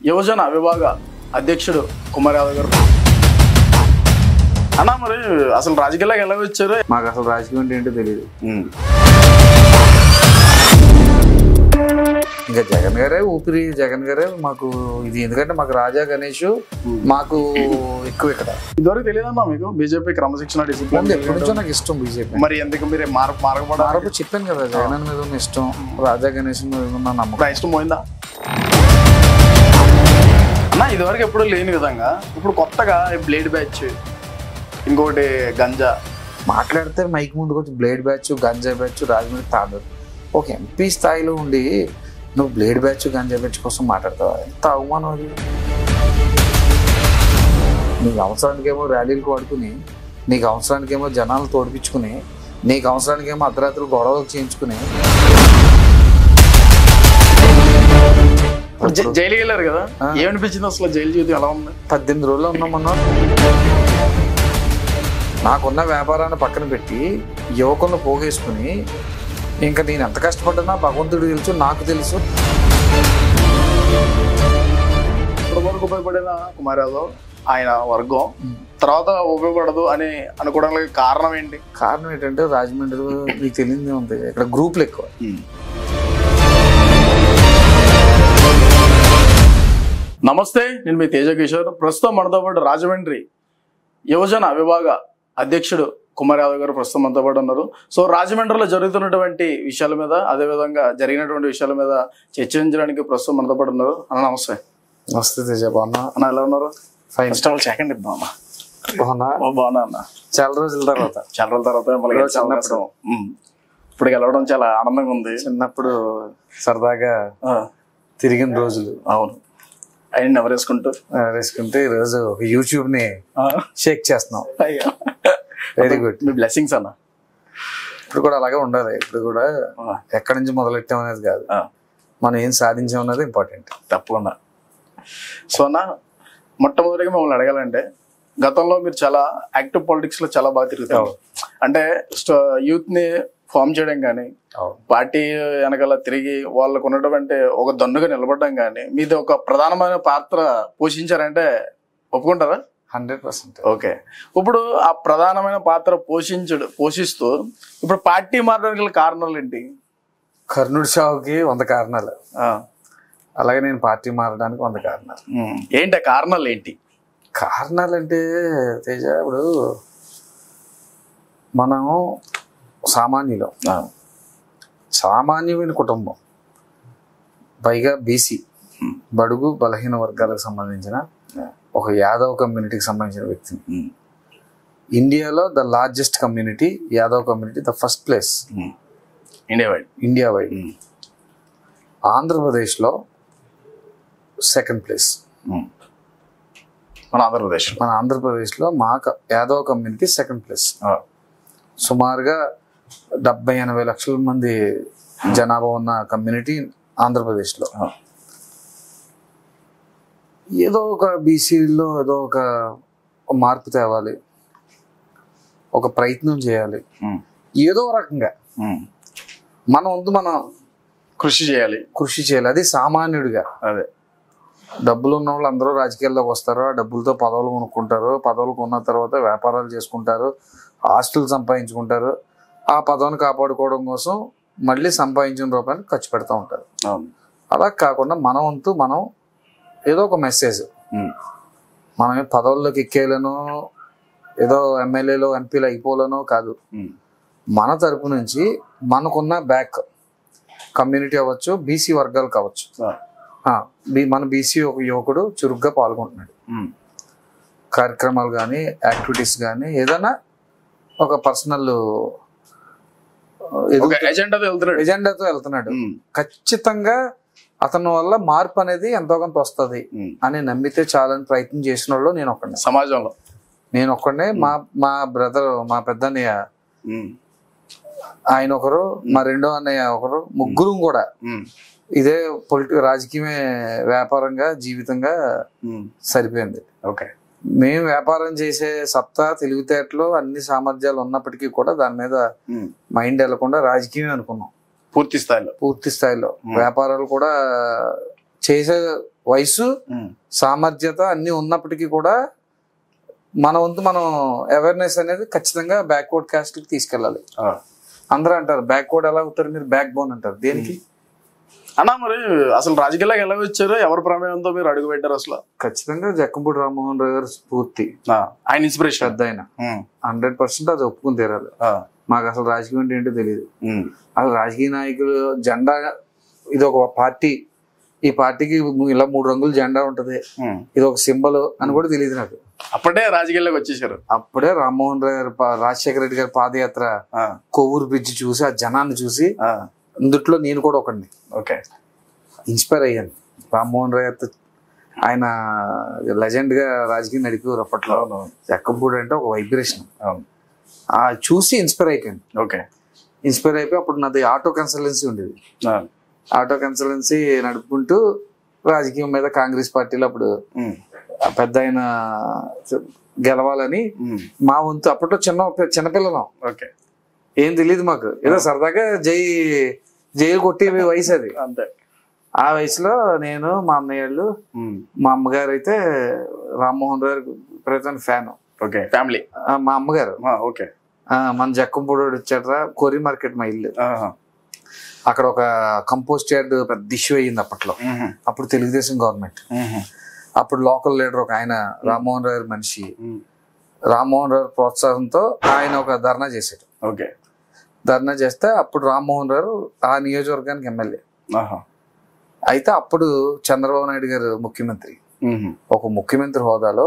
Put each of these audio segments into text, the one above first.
యువజన విభాగ అధ్యక్షుడు కుమార్ యాదవ్ గారు అన్నా మరి అసలు రాజకీయాలకు ఎలా వచ్చారు మాకు అసలు రాజకీయం అంటే ఏంటో తెలియదు ఇంకా జగన్ గారే ఊపిరి జగన్ గారే మాకు ఇది ఎందుకంటే మాకు రాజా గణేష్ మాకు ఎక్కువ ఇక్కడ ఇదివరకు తెలియదన్నా మీకు బీజేపీ క్రమశిక్షణ డిసిప్లిన్ ముందు ఎప్పటి నుంచో నాకు ఇష్టం బీజేపీ మరి ఎందుకు మీరు మార మారకపోవడం ఆరోపు చెప్పాను కదా జగన్ మీద ఉన్న ఇష్టం రాజా గణేష్ మీద ఉన్న నమ్మకం ఇప్పుడు ఇష్టం పోయిందా అన్న ఇదివరకు ఎప్పుడు లేని విధంగా ఇప్పుడు కొత్తగా బ్లేడ్ బ్యాచ్ ఇంకోటి గంజా మాట్లాడితే మైక్ ముందుకు వచ్చి బ్లేడ్ బ్యాచ్ గంజా బ్యాచ్ రాజమండ్రి తాండూరు ఒక ఎంపీ స్థాయిలో ఉండి నువ్వు బ్లేడ్ బ్యాచ్ గంజా బ్యాచ్ కోసం మాట్లాడతావా ఎంత అవమానం అది నీకు అవసరానికేమో ర్యాలీలకు వాడుకుని నీకు అవసరానికేమో జనాలు తోడిపించుకుని నీకు అవసరానికేమో అర్ధరాత్రులు గొడవలు చేయించుకుని ఇప్పుడు జై- జైలుకి వెళ్ళారు కదా ఏమనిపించింది అసలు జైలు జీవితం ఎలా ఉంది పద్దెనిమిది రోజులు ఉన్నామన్నా నాకున్న వ్యాపారాన్ని పక్కన పెట్టి యువకులను పోగేసుకుని ఇంకా నేను ఎంత కష్టపడ్డా భగవంతుడు తెలుసు నాకు తెలుసు ఇప్పటి వరకు ఉపయోగపడిన కుమార్ యాదవ్ ఆయన వర్గం తర్వాత ఉపయోగపడదు అని అనుకోవడానికి కారణం ఏంటి కారణం ఏంటంటే రాజమండ్రి మీకు తెలియదే ఉంది ఇక్కడ గ్రూపులు ఎక్కువ నమస్తే నేను మీ తేజ కిషోర్ ప్రస్తుతం మనతో పాటు రాజమండ్రి యువజన విభాగ అధ్యక్షుడు కుమార్ యాదవ్ గారు ప్రస్తుతం మనతో పాటు ఉన్నారు సో రాజమండ్రిలో జరుగుతున్నటువంటి విషయాల మీద అదేవిధంగా జరిగినటువంటి విషయాల మీద చర్చించడానికి ప్రస్తుతం మనతో పాటు ఉన్నారు అన్న నమస్తే వస్తే తేజ బాగున్నా అన్న ఎలా ఉన్నారు fine first of all second ఇద్దాం అన్న బాగున్నా ఓ, బాగున్నా అన్న చాలా రోజుల తర్వాత చాలా రోజుల తర్వాత మిమ్మల్ని ఇప్పుడు కలిసే చిన్నప్పుడు. అవకాశం. ఉమ్. ఇప్పుడు గెలవడం చాలా ఆనందంగా ఉంది చిన్నప్పుడు సరదాగా ఆ, తిరిగిన రోజులు అవును ఆయన ఎవరేసుకుంటూ ఆ, వేసుకుంటే ఈరోజు ఒక యూట్యూబ్ ని షేక్ చేస్తున్నాం అయ్యా వెరీ గుడ్ మీ బ్లెస్సింగ్స్ అన్న ఇప్పుడు కూడా అలాగే ఉండాలి ఇప్పుడు కూడా ఆ, ఎక్కడి నుంచి మొదలెట్టాం అనేది కాదు ఆ. మనం ఏం సాధించాం అనేది ఇంపార్టెంట్ తప్పకుండా సో అన్న మొట్టమొదటిగా మిమ్మల్ని అడగాలంటే గతంలో మీరు చాలా యాక్టివ్ పాలిటిక్స్ లో చాలా బాగా తిరుగుతారు అంటే యూత్ ని ఫామ్ చేయడం కానీ పార్టీ వెనకాల తిరిగి వాళ్ళకు ఉన్నటువంటి ఒక దన్నుగా నిలబడడం కానీ మీది ఒక ప్రధానమైన పాత్ర పోషించారంటే ఒప్పుకుంటారా హండ్రెడ్ పర్సెంట్ ఓకే ఇప్పుడు ఆ ప్రధానమైన పాత్ర పోషించడు పోషిస్తూ ఇప్పుడు పార్టీ మారడానికి గల కారణాలు ఏంటి కర్ణుడి సావుకి వంద కారణాలు ఆ, అలాగే నేను పార్టీ మారడానికి వంద కారణాలు ఉమ్, ఏంటి ఆ కారణాలు ఏంటి కారణాలు అంటే తేజ ఇప్పుడు మనం సామాన్యులం ఆ, సామాన్యమైన కుటుంబం పైగా బీసీ బడుగు బలహీన వర్గాలకు సంబంధించిన ఒక యాదవ్ కమ్యూనిటీకి సంబంధించిన వ్యక్తిని ఉమ్, ఇండియాలో the largest community Yadav community the first place um. India wide India wide um, ఆంధ్రప్రదేశ్లో సెకండ్ ప్లేస్ ఉమ్. మన ఆంధ్రప్రదేశ్ మన ఆంధ్రప్రదేశ్లో మా క- యాదవ్ కమ్యూనిటీ సెకండ్ ప్లేస్ ఆ, సుమారుగా డెబ్బై ఎనభై లక్షల మంది జనాభా ఉన్న కమ్యూనిటీ ఆంధ్రప్రదేశ్లో ఆ, ఏదో ఒక బీసీలో ఏదో ఒక ఒక మార్పు తేవాలి ఒక ప్రయత్నం చేయాలి ఉమ్, ఏదో రకంగా ఉమ్. మన వంతు మనం కృషి చేయాలి కృషి చేయాలి అది సామాన్యుడిగా అదే డబ్బులు ఉన్న వాళ్ళు అందరూ రాజకీయాల్లోకి వస్తారు ఆ డబ్బులతో పదవులు కొనుక్కుంటారు పదవులు కొన్న తర్వాత వ్యాపారాలు చేసుకుంటారు ఆస్తులు సంపాదించుకుంటారు ఆ పదవిని కాపాడుకోవడం కోసం మళ్ళీ సంపాదించిన రూపాయలు ఖర్చు పెడతా ఉంటారు అవును అలా కాకుండా మన వంతు మనం ఏదో ఒక మెసేజ్ ఉమ్, మనం ఏ పదవుల్లోకి ఎక్కేయాలనో ఏదో ఎమ్మెల్యేలో ఎంపీలు అయిపోలేనో కాదు ఉమ్, మన తరపు నుంచి మనకున్న బ్యాక్ కమ్యూనిటీ అవ్వచ్చు బీసీ వర్గాలు కావచ్చు ఆ, ఆ, బీ- మన బీసీ ఒక యువకుడు చురుగ్గా పాల్గొంటున్నాడు ఉమ్, కార్యక్రమాలు కానీ యాక్టివిటీస్ కానీ ఏదైనా ఒక పర్సనల్ ఒక ఎజెండాతో వెళ్తున్నాడు ఎజెండాతో వెళ్తున్నాడు ఉమ్, ఖచ్చితంగా అతని వల్ల మార్పు అనేది ఎంతో కొంత వస్తుంది ఉమ్. అని నమ్మితే చాలని ప్రయత్నం చేసిన వాళ్ళు నేను ఒక్కడే సమాజంలో నేను ఒక్కడే మా మా బ్రదర్ మా పెద్ద అన్నయ్య ఉమ్, ఆయన ఒకరు మా రెండో అన్నయ్య ఒకరు ముగ్గురు కూడా ఉమ్, ఇదే పొలిటి రాజకీయమే వ్యాపారంగా జీవితంగా ఉమ్. సరిపోయింది ఓకే మేము వ్యాపారం చేసే సత్తా తెలివితేటలు అన్ని సామర్థ్యాలు ఉన్నప్పటికీ కూడా దాని మీద ఉమ్, మైండ్ వెళ్లకుండా రాజకీయమే అనుకున్నాం పూర్తి స్థాయిలో పూర్తి స్థాయిలో వ్యాపారాలు కూడా చేసే వయసు ఉమ్. సామర్థ్యత అన్ని ఉన్నప్పటికీ కూడా మన వంతు మనం అవేర్నెస్ అనేది ఖచ్చితంగా బ్యాక్వర్డ్ క్యాస్ట్ కి తీసుకెళ్ళాలి ఆ. అందరూ అంటారు బ్యాక్వర్డ్ ఎలా అవుతారు మీరు బ్యాక్ బోన్ అంటారు దేనికి అన్నా మరి అసలు రాజకీయాలకు ఎలా వచ్చారు ఎవరి ప్రమేయంతో మీరు అడుగు పెట్టారు అసలు ఖచ్చితంగా జక్కంపూడి రామ్మోహన్ రావు గారి స్ఫూర్తి ఆ, ఆయన ఇన్స్పిరేషన్ పెద్ద ఆయన హండ్రెడ్ పర్సెంట్ అది ఒప్పుకుని తీరాలి మాకు అసలు రాజకీయం అంటే ఏంటో తెలియదు అసలు రాజకీయ నాయకులు జెండా ఇది ఒక పార్టీ ఈ పార్టీకి ఇలా మూడు రంగుల జెండా ఉంటది ఇది ఒక సింబల్ అని కూడా తెలియదు నాకు అప్పుడే రాజకీయాల్లోకి వచ్చేసారు అప్పుడే రామ్మోహన్ రావు గారి పా- రాజశేఖర రెడ్డి గారి పాదయాత్ర ఆ, కొవ్వూరు బ్రిడ్జ్ చూసి ఆ జనాన్ని చూసి ఆ, అందుట్లో నేను కూడా ఒకడిని ఓకే ఇన్స్పైర్ అయ్యాను రామ్మోహన్ రావు గారితో ఆయన లెజెండ్ గా రాజకీయం నడిపేవారు అప్పట్లో అవును ఎక్కబూడి అంటే ఒక వైబ్రేషన్ అవును ఆ చూసి ఇన్స్పైర్ అయిపోయాను ఓకే ఇన్స్పైర్ అయిపోయి అప్పుడు నాది ఆటో కన్సల్టెన్సీ ఉండేది ఆ, ఆటో కన్సల్టెన్సీ నడుపుకుంటూ రాజకీయం మీద కాంగ్రెస్ పార్టీలో అప్పుడు ఉమ్, ఆ పెద్ద ఆయన గెలవాలని ఉమ్, మా వంతు అప్పట్లో చిన్న చిన్నపిల్లలం ఓకే ఏం తెలియదు మాకు ఏదో సరదాగా జై జైలు కొట్టి వయసు అది అంతే ఆ వయసులో నేను మా అన్నయ్యళ్ళు ఉమ్, మా అమ్మగారు అయితే రామ్మోహన్ రావు ప్రతి ఫ్యాన్ ఓకే ఫ్యామిలీ మా అమ్మగారు ఆ, ఓకే ఆ, మన జక్కంపూడి వచ్చాడ్రా కొరి మార్కెట్ మా ఇల్లు ఆహా. అక్కడ ఒక కంపోస్ట్ యార్డ్ పెద్ద ఇష్యూ అయ్యింది అప్పట్లో ఉహు, అప్పుడు తెలుగుదేశం గవర్నమెంట్ ఉహు, అప్పుడు లోకల్ లీడర్ ఒక ఆయన రామ్మోహన్ రావు గారి మనిషి ఉమ్, రామ్మోహన్ రావు ప్రోత్సాహంతో ఆయన ఒక ధర్నా చేశాడు ఓకే ధర్నా చేస్తే అప్పుడు రామ్మోహన్ రావు ఆ నియోజకవర్గానికి ఎమ్మెల్యే ఆహా. అయితే అప్పుడు చంద్రబాబు నాయుడు గారు ముఖ్యమంత్రి ఉహు, ఒక ముఖ్యమంత్రి హోదాలో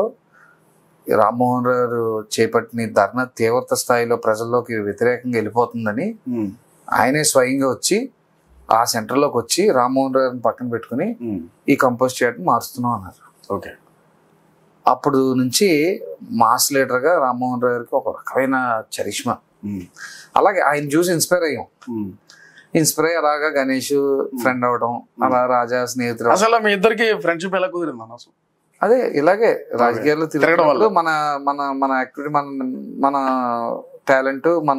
ఈ రామ్మోహన్ రావు గారు చేపట్టిన ఈ ధర్నా తీవ్రత స్థాయిలో ప్రజల్లోకి వ్యతిరేకంగా వెళ్ళిపోతుందని ఉమ్, ఆయనే స్వయంగా వచ్చి ఆ సెంటర్లోకి వచ్చి రామ్మోహన్ రావు గారిని పక్కన పెట్టుకుని ఉమ్, ఈ కంపోస్ట్ చేయడం మారుస్తున్నాం అన్నారు ఓకే అప్పుడు నుంచి మాస్ లీడర్గా రామ్మోహన్ రావు గారికి ఒక రకమైన చరిష్మా ఉమ్, అలాగే ఆయన చూసి ఇన్స్పైర్ అయ్యాం ఉమ్. ఇన్స్పైర్ అయ్యి అలాగా గణేష్ ఫ్రెండ్ అవడం అలా రాజా స్నేహితుడు అసలు మీ ఇద్దరికి ఫ్రెండ్షిప్ ఎలా కుదిరింది అన్న అసలు అదే ఇలాగే రాజకీయాల్లో తిరగడం తిరగడం వల్ల. మన మన మన యాక్టివిటీ మన మన టాలెంట్ మన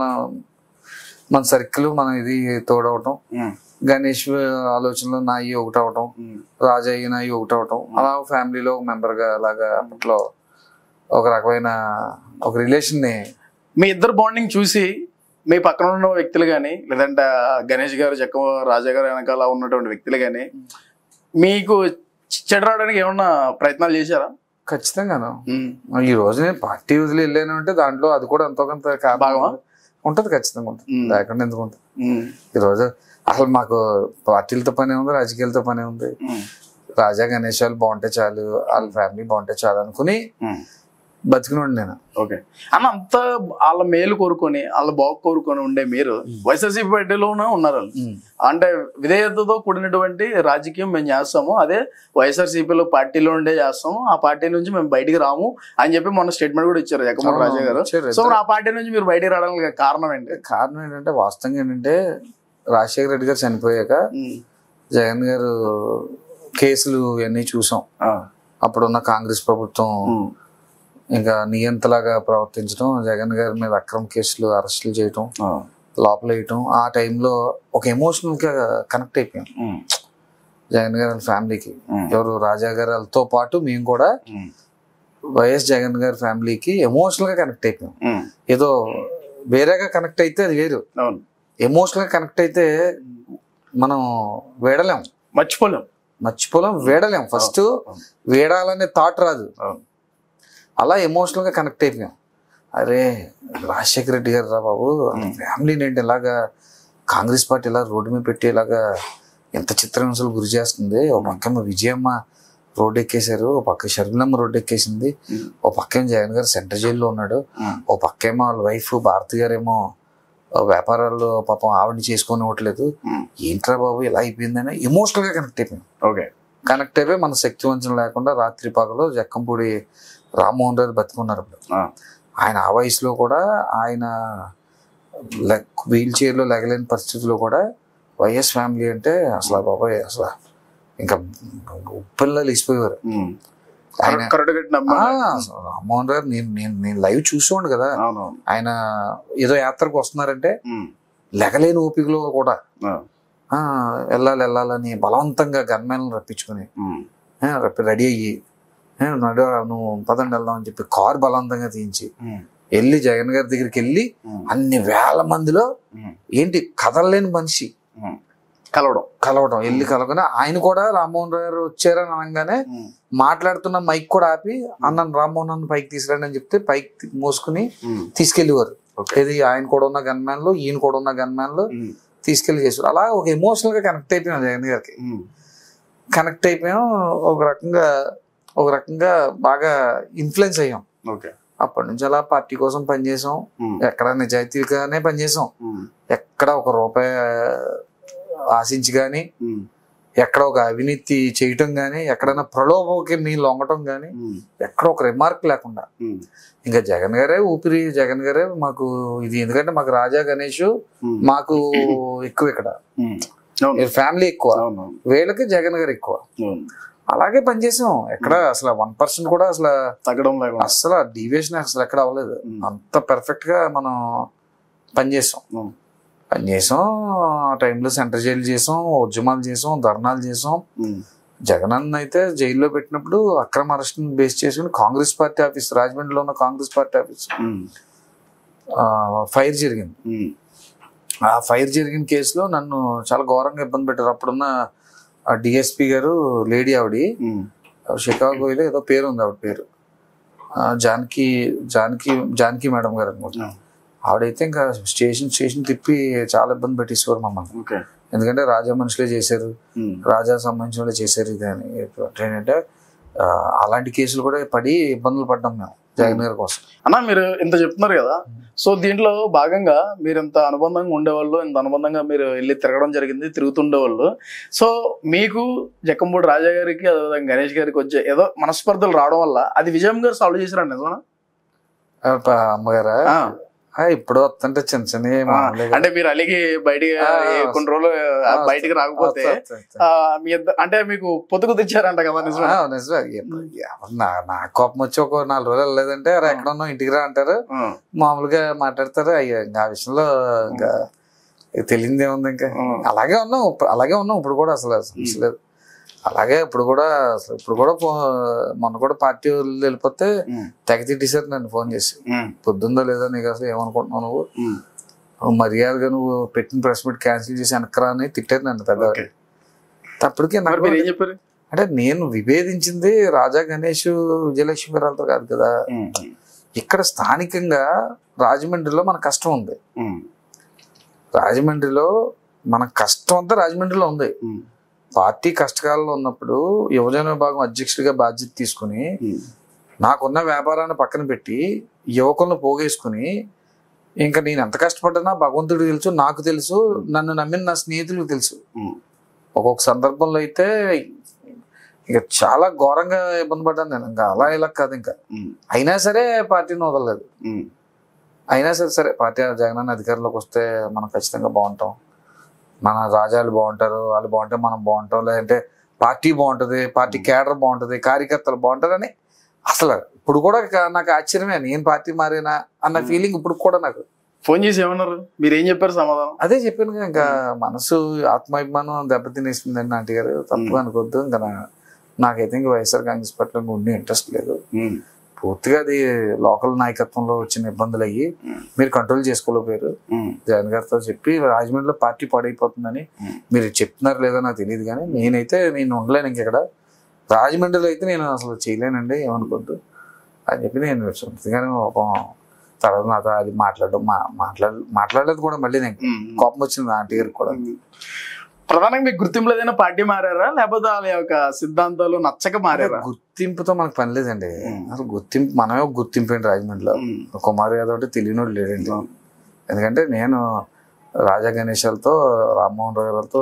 మన సర్కిల్ మన ఇది తోడవటం ఉమ్, గణేష్ ఆలోచనలు నాయి ఒకటి అవటం ఉమ్, రాజయ్య నాయి ఒకటి అవటం అలా ఫ్యామిలీలో ఒక మెంబర్ గా అలాగా అప్పట్లో ఒక రకమైన ఒక రిలేషన్ ని మీ ఇద్దరు బాండింగ్ చూసి మీ పక్కన ఉన్న వ్యక్తులు కానీ లేదంటే ఆ గణేష్ గారు చెక్క రాజా గారు వెనకాల ఉన్నటువంటి వ్యక్తులు కానీ మీకు చెడు రావడానికి ఏమన్నా ప్రయత్నాలు చేశారా ఖచ్చితంగాను ఈ రోజు నేను పార్టీ వదిలి వెళ్ళాను అంటే దాంట్లో అది కూడా ఎంతో కొంత కారణం భాగమా? ఉంటది ఖచ్చితంగా ఉంటుంది ఉమ్. లేకుండా ఎందుకు ఉంటుంది ఉమ్, ఈ రోజు అసలు మాకు పార్టీలతో పనే ఉంది రాజకీయాలతో పనే ఉంది ఉమ్, రాజా గణేష్ వాళ్ళు బాగుంటే చాలు వాళ్ళ ఫ్యామిలీ బాగుంటే చాలు అనుకుని ఉమ్. బతికినోడు నేను ఓకే అన్న అంత వాళ్ళ మేలు కోరుకొని వాళ్ళ బాగు కోరుకొని ఉండే మీరు వైఎస్ఆర్సీపీ పార్టీలోనే ఉన్నారు వాళ్ళు. అంటే విధేయతతో కూడినటువంటి రాజకీయం మేము చేస్తాము అదే వైఎస్ఆర్సీపీలో పార్టీలో ఉండే చేస్తాము ఆ పార్టీ నుంచి మేము బయటికి రాము అని చెప్పి మొన్న స్టేట్మెంట్ కూడా ఇచ్చారు జగన్మోహన్ రాజా గారు ఇచ్చారు. సో మరి ఆ పార్టీ నుంచి మీరు బయటికి రావడానికి కారణం ఏంటి కారణం ఏంటంటే వాస్తవంగా ఏంటంటే రాజశేఖర రెడ్డి గారు చనిపోయాక ఉమ్, జగన్ గారు కేసులు ఇవన్నీ చూసాం ఆ, అప్పుడున్న కాంగ్రెస్ ప్రభుత్వం ఉమ్, ఇంకా నియంతలాగా ప్రవర్తించడం జగన్ గారి మీద అక్రమ కేసులు అరెస్టులు చేయటం ఆ, లోపల వేయటం ఆ టైంలో ఒక ఎమోషనల్ గా కనెక్ట్ అయిపోయాం ఉమ్, జగన్ గారి ఫ్యామిలీకి ఉమ్, ఎవరు రాజా గారితో పాటు మేము కూడా ఉమ్, వైఎస్ జగన్ గారి ఫ్యామిలీకి ఎమోషనల్ గా కనెక్ట్ అయిపోయాం ఉమ్, ఏదో వేరేగా కనెక్ట్ అయితే అది వేరు అవును ఎమోషనల్ గా కనెక్ట్ అయితే మనం వేడలేం మర్చిపోలేం మర్చిపోలేం వేడలేం ఫస్ట్ వేడాలనే థాట్ రాదు అవును అలా ఎమోషనల్ గా కనెక్ట్ అయిపోయాం అరే రాజశేఖర రెడ్డి గారు రా బాబు ఫ్యామిలీని ఏంటి ఇలాగా కాంగ్రెస్ పార్టీ ఇలా రోడ్డు మీద పెట్టి ఇలాగా ఎంత చిత్రహింసలు గురి చేస్తుంది ఓ పక్కేమో విజయమ్మ రోడ్డు ఎక్కేశారు ఓ పక్క షర్మిలమ్మ రోడ్డు ఎక్కేసింది ఉమ్, ఓ పక్కేమో జగన్ గారు సెంటర్ జైల్లో ఉన్నాడు ఉమ్, ఓ పక్కేమో వాళ్ళ వైఫ్ భారతి గారేమో ఓ వ్యాపారాల్లో పాపం ఆవిడని చేసుకొని ఇవ్వట్లేదు ఉమ్, ఏంట్రా బాబు ఇలా అయిపోయిందని ఎమోషనల్ గా కనెక్ట్ అయిపోయాం ఓకే కనెక్ట్ అయిపోయి మన శక్తి వంచన లేకుండా రాత్రి పగలు జక్కంపూడి రామ్మోహన్ రావు బతుకున్నారు అప్పుడు ఆ, ఆయన ఆ వయసులో కూడా ఆయన వీల్ చైర్లో లెగలేని పరిస్థితిలో కూడా వైఎస్ ఫ్యామిలీ అంటే అసలు బాబాయ్ అసలు ఇంకా ఉప్పెల్లాలు ఇసిపోయేవారు ఉమ్. ఆయన కరెక్ట్ కట్టిన ఆ, అసలు రామ్మోహన్ రావు నేను నేను నేను లైవ్ చూసుకోండి కదా అవునవును ఆయన ఏదో యాత్రకు వస్తున్నారంటే ఉమ్, లెగలేని ఓపికలో కూడా ఆ, ఆ, వెళ్ళాలి వెళ్ళాలని బలవంతంగా గన్మెన్లను రప్పించుకుని ఉమ్. ఆ, రప్పి రెడీ అయ్యి ఆ, నడు నువ్వు పదండి వెళ్దాం అని చెప్పి కారు బలవంతంగా తీయించి ఉమ్. వెళ్ళి జగన్ గారి దగ్గరికి వెళ్ళి ఉమ్. అన్ని వేల మందిలో ఉమ్. ఏంటి కదలలేని మనిషి ఉమ్. కలవడం కలవడం వెళ్ళి కలవగానే ఆయన కూడా రామ్మోహన్ రావు గారు వచ్చారని అనగానే ఉమ్. మాట్లాడుతున్న మైక్ కూడా ఆపి అన్న రామ్మోహన్ అన్న పైకి తీసుకురండి అని చెప్తే పైకి తీ- మోసుకుని ఉమ్. తీసుకెళ్లేవారు ఓకే. ఇది ఆయన కూడా ఉన్న గన్మ్యాన్లు ఈయన కూడా ఉన్న గన్మ్యాన్లు ఉమ్. తీసుకెళ్లి చేశారు అలా ఒక ఎమోషనల్ గా కనెక్ట్ అయిపోయాం జగన్ గారికి ఉమ్. కనెక్ట్ అయిపోయాం ఒక రకంగా ఒక రకంగా బాగా ఇన్ఫ్లుయెన్స్ అయ్యాం ఓకే అప్పటి నుంచి అలా పార్టీ కోసం పనిచేసాం ఉమ్. ఎక్కడ నిజాయితీగానే పనిచేసాం ఉమ్. ఎక్కడ ఒక రూపాయి ఆశించి కానీ ఉమ్. ఎక్కడ ఒక అవినీతి చేయటం కానీ ఎక్కడైనా ప్రలోభంకి మీ లొంగటం కానీ ఉమ్. ఎక్కడ ఒక రిమార్క్ లేకుండా ఉమ్. ఇంకా జగన్ గారే ఊపిరి జగన్ గారే మాకు ఇది ఎందుకంటే మాకు రాజా గణేష్ ఉమ్. మాకు ఎక్కువ ఇక్కడ ఉమ్. అవును ఫ్యామిలీ ఎక్కువ అవును వీళ్ళకి జగన్ గారు ఎక్కువ అవును అలాగే పనిచేసాం ఎక్కడ అసలు వన్ పర్సెంట్ కూడా అసలు తగ్గడం లేకుండా అసలు డీవియేషన్ అసలు ఎక్కడ అవ్వలేదు ఉమ్. అంత పర్ఫెక్ట్ గా మనం పనిచేసాం ఉమ్. పనిచేసాం ఆ టైంలో సెంటర్ జైలు చేసాం ఉద్యమాలు చేసాం ధర్నాలు చేసాం ఉమ్. జగన్ అన్న అయితే జైల్లో పెట్టినప్పుడు అక్రమ అరెస్ట్ బేస్ చేసుకుని కాంగ్రెస్ పార్టీ ఆఫీస్ రాజమండ్రిలో ఉన్న Congress party office um. Fire జరిగింది ఉమ్. ఆ ఫైర్ జరిగిన కేసులో నన్ను చాలా ఘోరంగా ఇబ్బంది పెట్టారు అప్పుడున్న డిఎస్పి గారు లేడీ ఆవిడ ఉమ్. షికాగోలో ఏదో పేరు ఉంది ఆవిడ పేరు ఆ, జానకి జానకి జానకి మేడం గారు అనుకుంటా ఆ. ఆవిడైతే ఇంకా స్టేషన్ స్టేషన్ తిప్పి చాలా ఇబ్బంది పెట్టేసేవారు మమ్మల్ని ఓకే ఎందుకంటే రాజా మనుషులే చేశారు ఉమ్. రాజా సంబంధించిన వాళ్ళే చేశారు ఇది అని ఏంటంటే ఆ, అలాంటి కేసులు కూడా పడి ఇబ్బందులు పడ్డాం మేము జగన్ గారి కోసం అన్న మీరు ఇంత చెప్తున్నారు కదా సో దీంట్లో భాగంగా మీరు ఇంత అనుబంధంగా ఉండేవాళ్ళు ఇంత అనుబంధంగా మీరు వెళ్ళి తిరగడం జరిగింది తిరుగుతుండేవాళ్ళు సో మీకు జక్కంపూడి రాజా గారికి అదేవిధంగా గణేష్ గారికి వచ్చే ఏదో మనస్పర్ధలు రావడం వల్ల అది విజయం గారు సాల్వ్ చేశారండి నిజమా ఆ, ప- అమ్మగారా ఆ. ఆ, ఇప్పుడు వస్తుంటే చిన్న చిన్న మామూలే కదా. అంటే మీరు అలిగి బయటికి ఆ. కొన్ని రోజులు ఆ, బయటికి రాకపోతే వస్తా, వస్తా, వస్తా. ఆ, మీ ఇద్దరు అంటే మీకు పొతుకు తెచ్చారంట కదా నిజమా ఆ, నిజమే. ఎప్పుడు- ఎవరు నా నా కోపం వచ్చి ఒక నాలుగు రోజులు వెళ్ళలేదంటే "అరే, ఎక్కడ ఉన్నావు ఇంటికి రా అంటారు ఆ. మామూలుగా మాట్లాడతారు అయ్యా ఇంకా ఆ విషయంలో ఇంకా తెలియదు ఏముంది ఇంకా ఆ. అలాగే ఉన్నాం ఇప్పుడు- అలాగే ఉన్నాం ఇప్పుడు కూడా అసలు సమస్య లేదు అలాగే ఇప్పుడు కూడా అసలు ఇప్పుడు కూడా ఫో- మొన్న కూడా పార్టీ వాళ్ళు వెళ్ళిపోతే ఉమ్. తెగ తిట్టేశారు నన్ను ఫోన్ చేసి ఉమ్. పొద్దుందో లేదో నీకు అసలు ఏమనుకుంటున్నావు నువ్వు ఉమ్. మర్యాదగా నువ్వు పెట్టిన ప్రెస్ మీట్ క్యాన్సిల్ చేసి వెనకరా అని తిట్టారు నన్ను పెద్ద ఓకే. అప్పటికే మరి నాకు మీరు ఏం చెప్పారు అంటే నేను విభేదించింది రాజా గణేష్ విజయలక్ష్మి గారితో కాదు కదా ఉమ్. ఇక్కడ స్థానికంగా రాజమండ్రిలో మన కష్టం ఉంది ఉమ్. రాజమండ్రిలో మన కష్టం అంతా రాజమండ్రిలో ఉంది ఉమ్. పార్టీ కష్టకాలంలో ఉన్నప్పుడు యువజన విభాగం అధ్యక్షుడిగా బాధ్యత తీసుకుని ఉమ్. నాకున్న వ్యాపారాన్ని పక్కన పెట్టి యువకులను పోగేసుకుని ఇంకా నేను ఎంత కష్టపడ్డానా భగవంతుడికి తెలుసు నాకు తెలుసు నన్ను నమ్మిన నా స్నేహితులకు తెలుసు ఉమ్. ఒక్కొక్క సందర్భంలో అయితే ఇక చాలా ఘోరంగా ఇబ్బంది పడ్డాను నేను ఇంకా అలా ఇలా కాదు ఇంకా ఉమ్. అయినా సరే పార్టీని వదలలేదు ఉమ్. అయినా సరే సరే పార్టీ జగనన్న అధికారంలోకి వస్తే మనం ఖచ్చితంగా బాగుంటాం మన రాజాలు బాగుంటారు వాళ్ళు బాగుంటే మనం బాగుంటాం లేదంటే పార్టీ బాగుంటుంది పార్టీ కేడర్ బాగుంటుంది కార్యకర్తలు బాగుంటారని అసలు ఇప్పుడు కూడా కా- నాకు ఆశ్చర్యమే నేను పార్టీ మారినా అన్న ఫీలింగ్ ఇప్పుడు కూడా నాకు ఫోన్ చేసి ఏమన్నారు మీరు ఏం చెప్పారు సమాధానం అదే చెప్పాను కదా, ఇంకా మనసు ఆత్మాభిమానం దెబ్బతినేసిందండి ఆంటీ గారు తప్పుగా అనుకోవద్దు ఇంకా నా- నాకైతే ఇంకా వైఎస్ఆర్ కాంగ్రెస్ పార్టీలో ఇంకా ఉండే ఇంట్రెస్ట్ లేదు ఉమ్. పూర్తిగా అది లోకల్ నాయకత్వంలో వచ్చిన ఇబ్బందులు అయ్యి ఉమ్. మీరు కంట్రోల్ చేసుకోలేకపోయారు ఉమ్. జగన్ గారితో చెప్పి రాజమండ్రిలో పార్టీ పాడైపోతుందని ఉమ్. మీరు చెప్తున్నారు లేదో నాకు తెలియదు కానీ నేనైతే నేను ఉండలేను ఇంకెక్కడ రాజమండ్రిలో అయితే నేను అసలు చేయలేనండి ఏమనుకోద్దు అని చెప్పి నేను సొంతగానే ఒక తర్వాత నాతో అది మాట్లాడడం మా- మాట్లాడ మాట్లాడలేదు కూడా మళ్ళీ నేను ఉమ్. కోపం వచ్చింది ఆంటీ గారికి కూడా ఉమ్. ప్రధానంగా మీకు గుర్తింపు ఏదైనా పార్టీ మారారా లేకపోతే వాళ్ళ యొక్క సిద్ధాంతాలు నచ్చక మారారా గుర్తింపుతో మనకు పని లేదండి ఉమ్. అసలు గుర్తింపు మనమే ఒక గుర్తింపు అండి రాజమండ్రిలో ఉమ్. కుమార్ యాదవ్ అంటే తెలియనోడు లేడండి అవును. ఎందుకంటే నేను రాజా గణేశాలతో రామ్మోహన్ రావు గారితో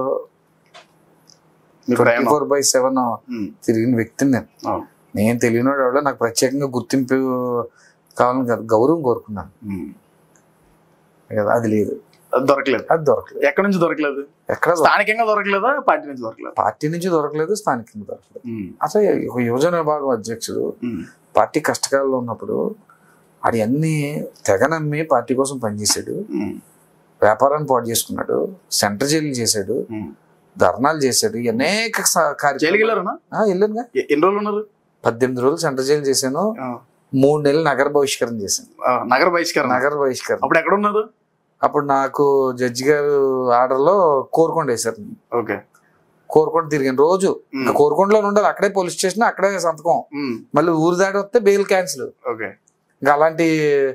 మీ ట్వంటీ ప్రయాణం ఫోర్ బై సెవెన్ ఉమ్. తిరిగిన వ్యక్తిని నేను అవును. నేను తెలియనోడు ఎవడో నాకు ప్రత్యేకంగా గుర్తింపు కావాలని కాదు గౌరవం కోరుకున్నాను ఉమ్. కదా అది లేదు అది దొరకలేదు అది దొరకలేదు ఎక్కడి నుంచి దొరకలేదు ఎక్కడ దొరకలేదు. స్థానికంగా దొరకలేదా పార్టీ నుంచి దొరకలేదు పార్టీ నుంచి దొరకలేదు స్థానికంగా దొరకలేదు ఉమ్. అసలు ఒక యువజన విభాగం అధ్యక్షుడు ఉమ్. పార్టీ కష్టకాలంలో ఉన్నప్పుడు అది అన్ని తెగ నమ్మి పార్టీ కోసం పనిచేశాడు ఉమ్. వ్యాపారాన్ని పాటు చేసుకున్నాడు సెంటర్ జైలు చేశాడు ఉమ్. ధర్నాలు చేశాడు ఈ అనేక స- జైలుకి కార్యక్రమాలు వెళ్ళారనా ఆ, వెళ్ళానుగా ఎ- ఎన్ని రోజులు ఉన్నారు పద్దెనిమిది రోజులు సెంటర్ జైలు చేశాను ఆ. మూడు నెలలు నగర బహిష్కరణ చేశాను ఆ, నగర బహిష్కరణ నగర బహిష్కరణ అప్పుడు ఎక్కడ ఉన్నారు అప్పుడు నాకు జడ్జి గారు ఆర్డర్లో కోరుకొండ వేశారు ఓకే కోరుకొండ తిరిగాను రోజు ఉమ్. ఇంకా కోరుకొండలో ఉండాలి అక్కడే పోలీస్ స్టేషన్ అక్కడే సంతకం ఉమ్. మళ్ళీ ఊరు దాటి వస్తే బెయిల్ క్యాన్సిల్ ఓకే ఇంకా అలాంటి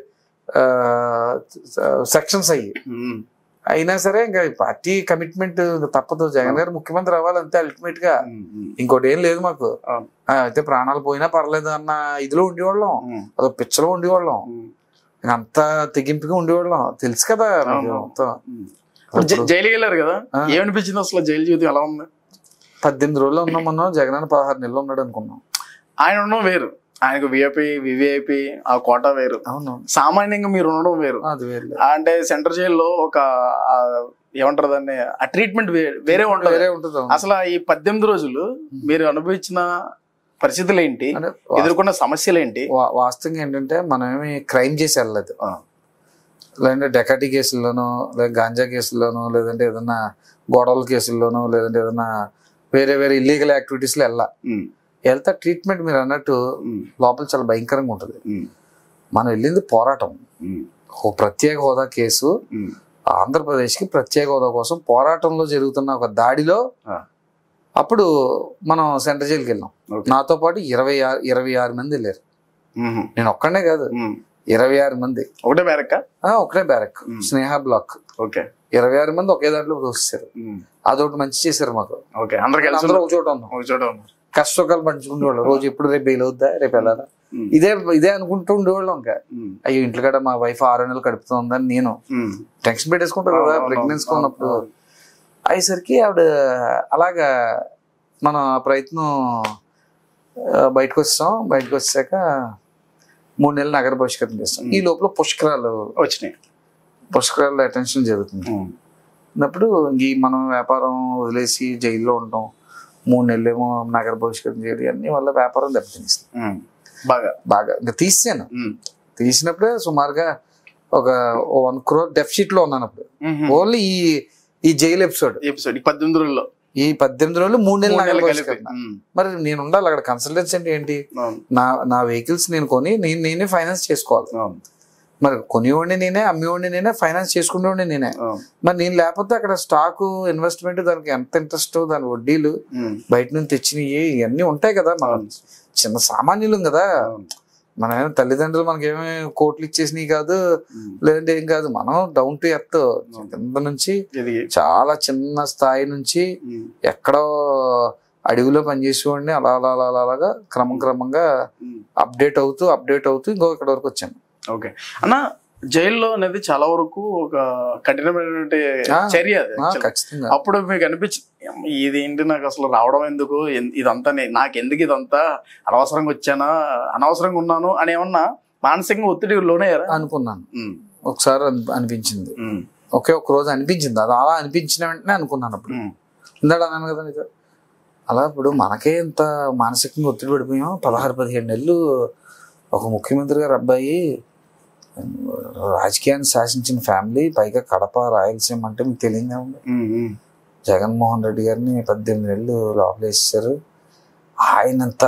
సెక్షన్స్ అయ్యి ఉమ్. అయినా సరే ఇంకా ఈ పార్టీ కమిట్మెంట్ తప్పదు జగన్ గారు ముఖ్యమంత్రి అవ్వాలంతే అల్టిమేట్ గా ఉమ్. ఉమ్. ఇంకోటి ఏం లేదు మాకు అవును. ఆ, అయితే ప్రాణాలు పోయినా పర్లేదు అన్న ఇదిలో ఉండేవాళ్ళం ఉమ్. అదో పిచ్చలో ఉండేవాళ్ళం ఉమ్. ఇంకా అంత తెగింపుగా ఉండేవాళ్ళం తెలుసు కదా మీకు అవును. మొత్తం. ఉమ్. ఇప్పుడు జై- జైలుకి వెళ్ళారు కదా ఆ. ఏమనిపించింది అసలు జైలు జీవితం ఎలా ఉంది పద్దెనిమిది రోజులు ఉన్నాం మనం జగన్ అన్న పదహారు నెలలు ఉన్నాడు అనుకున్నాం ఆయన ఉండడం వేరు ఆయనకు విఐపి వివిఐపి ఆ కోట వేరు అవును సామాన్యంగా మీరు ఉండడం వేరు అది వేరే అంటే సెంట్రల్ జైల్లో ఒక ఆ, ఏమంటారు దాన్ని ఆ ట్రీట్మెంట్ వేరే ఉంటది వేరే ఉంటుంది అవును. అసలు ఈ పద్దెనిమిది రోజులు మీరు అనుభవించిన పరిస్థితులు ఏంటి అంటే ఎదుర్కొన్న సమస్యలు ఏంటి వా- వాస్తవంగా ఏంటంటే మనం ఏమి క్రైమ్ చేసి వెళ్ళలేదు ఆ. లేదంటే డెకాటీ కేసుల్లోనో లేదా గాంజా కేసుల్లోనో లేదంటే ఏదైనా గొడవల కేసుల్లోనో లేదంటే ఏదైనా వేరే వేరే ఇల్లీగల్ యాక్టివిటీస్లో వెళ్ళా ఉమ్, వెళ్తా ట్రీట్మెంట్ మీరు అన్నట్టు ఉమ్, లోపల చాలా భయంకరంగా ఉంటుంది ఉమ్, మనం వెళ్ళింది పోరాటం ఉమ్, ఓ ప్రత్యేక హోదా కేసు ఉమ్, ఆంధ్రప్రదేశ్కి ప్రత్యేక హోదా కోసం పోరాటంలో జరుగుతున్న ఒక దాడిలో ఆ. అప్పుడు మనం సెంట్రల్ జైలుకి వెళ్ళాం ఓకే. నాతో పాటు ఇరవై ఆరు ఇరవై ఆరు మంది వెళ్ళారు ఉమ్, నేను ఒక్కడే కాదు ఉమ్. ఇరవై ఆరు మంది ఒకటే మేరక్క ఆ, ఒకటే బ్యారక్ మ్మ్. స్నేహ బ్లాక్ ఓకే ఇరవై ఆరు మంది ఒకే దాంట్లో దోసేశారు ఉమ్, అదొకటి మంచి చేశారు మాకు ఓకే అందరు కలిసి అందరూ ఒక చోట ఉన్నాం ఒక చోట ఉన్నారు కష్టసుఖాలు పంచుకునేవాళ్ళు రోజు ఎప్పుడు రేపు బెయిల్ అవుద్దా రేపు వెళ్ళాలా ఉమ్, ఇదే ఇదే అనుకుంటూ ఉండేవాళ్ళం ఇంకా ఉమ్, అయ్యో ఇంట్లో కూడా మా వైఫ్ ఆరు నెలలు కడుపుతుందని నేను ఉమ్. టెన్షన్ పెట్టేసుకుంటారు కదా అవును, ప్రెగ్నెన్సీ అవును, ఉన్నప్పుడు అవును. అయ్యేసరికి ఆవిడ అలాగా మనం ఆ ప్రయత్నం ఆ, బయటకు వచ్చాం బయటకు వచ్చాక మూడు నెలలు నగర బహిష్కరణ చేస్తాం ఈ లోపల పుష్కరాలు వచ్చినాయి పుష్కరాలు అటెన్షన్ జరుగుతుంది ఉమ్, అన్నప్పుడు ఈ మనం వ్యాపారం వదిలేసి జైల్లో ఉండటం మూడు నెలలు ఏమో నగర బహిష్కరణ చేయడం అన్ని వల్ల వ్యాపారం దెబ్బతినిస్తుంది ఉమ్. బాగా బాగా ఇంకా తీసాను ఉమ్, తీసినప్పుడే సుమారుగా ఒక వన్ క్రోర్ డెఫిసిట్ లో ఉన్నాను అప్పుడు ఉమ్. ఓన్లీ ఈ ఈ జైలు ఎపిసోడ్ ఎపిసోడ్ ఈ పద్దెనిమిది రోజుల్లో ఈ పద్దెనిమిది రోజులు మూడు నెలలు మూడు నగర నెలలు కలిపి బహిష్కరణ. ఉమ్, మరి నేను ఉండాలి అక్కడ కన్సల్టెన్సీ అంటే ఏంటి అవును, నా నా వెహికల్స్ నేను కొని నేను నేనే ఫైనాన్స్ చేసుకోవాలి అవును, మరి కొనివ్వండి నేనే అమ్మివ్వండి నేనే ఫైనాన్స్ చేసుకునేవాడిని నేనే అవును. మరి నేను లేకపోతే అక్కడ స్టాక్ ఇన్వెస్ట్మెంట్ దానికి ఎంత ఇంట్రెస్ట్ దాని వడ్డీలు ఉమ్, బయట నుంచి తెచ్చినవి ఇవన్నీ ఉంటాయి కదా మనం చిన్న సామాన్యులం కదా అవును. మన ఏం తల్లిదండ్రులు మనకేమీ కోట్లు ఇచ్చేసినవి కాదు ఉమ్. లేదంటే ఏం కాదు మనం డౌన్ టు ఎర్త్ కింద నుంచి ఇది చాలా చిన్న స్థాయి నుంచి ఉమ్, ఎక్కడో అడవిలో పనిచేసేవాడిని అలా అలా అలా అలా అలాగా క్రమం క్రమంగా ఉమ్. అప్డేట్ అవుతూ అప్డేట్ అవుతూ ఇంకో ఇక్కడ వరకు వచ్చాను ఓకే అన్న జైల్లో అనేది చాలా వరకు ఒక కఠినమైనటువంటి ఆ, చర్య అది ఆ, actually. ఖచ్చితంగా అప్పుడు మీకు అనిపించి ఇదేంటి నాకు అసలు రావడం ఎందుకు ఎన్- ఇదంతా నే- నాకు ఎందుకు ఇదంతా అనవసరంగా వచ్చానా అనవసరంగా ఉన్నాను అని ఏమన్నా మానసికంగా ఒత్తిడి లోనయ్యారా అనుకున్నాను ఉమ్, ఒకసారి అన్- అనిపించింది ఉమ్, ఒకే ఒక రోజు అనిపించింది అది అలా అనిపించిన వెంటనే అనుకున్నాను అప్పుడు ఉమ్, ఇందాక అన్నాను కదా నీతో అలా ఇప్పుడు మనకే ఇంత మానసికంగా ఒత్తిడి పడిపోయాం పదహారు పదిహేడు నెలలు ఒక ముఖ్యమంత్రి గారు అబ్బాయి రాజకీయాన్ని శాసించిన ఫ్యామిలీ పైగా కడప రాయలసీమ అంటే మీకు తెలియదే ఉంది ఉమ్, ఉమ్, జగన్మోహన్ రెడ్డి గారిని పద్దెనిమిది నెలలు లోపల వేసేసారు ఆయనంత